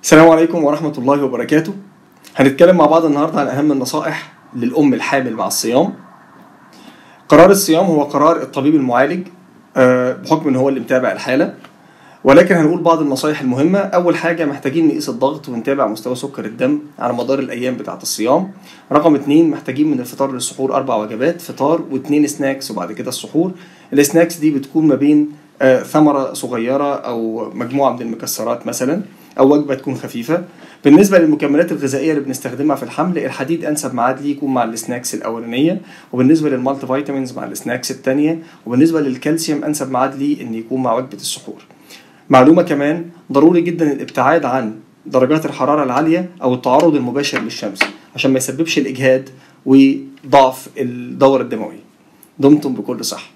السلام عليكم ورحمة الله وبركاته هنتكلم مع بعض النهاردة عن أهم النصائح للأم الحامل مع الصيام قرار الصيام هو قرار الطبيب المعالج آه، بحكم ان هو اللي متابع الحالة ولكن هنقول بعض النصائح المهمة أول حاجة محتاجين نقيس الضغط ونتابع مستوى سكر الدم على مدار الأيام بتاعة الصيام رقم اتنين محتاجين من الفطار للسحور أربع وجبات فطار واتنين سناكس وبعد كده السحور السناكس دي بتكون ما بين آه، ثمرة صغيرة أو مجموعة من المكسرات مثلا أو وجبة تكون خفيفة بالنسبة للمكملات الغذائية اللي بنستخدمها في الحمل الحديد أنسب ميعاد ليه يكون مع السناكس الأولانية وبالنسبة للمالتي فيتامينز مع السناكس التانية وبالنسبة للكالسيوم أنسب ميعاد ليه إن يكون مع وجبة السحور معلومة كمان ضروري جدا الابتعاد عن درجات الحرارة العالية أو التعرض المباشر للشمس عشان ما يسببش الإجهاد وضعف الدورة الدموية دمتم بكل صحة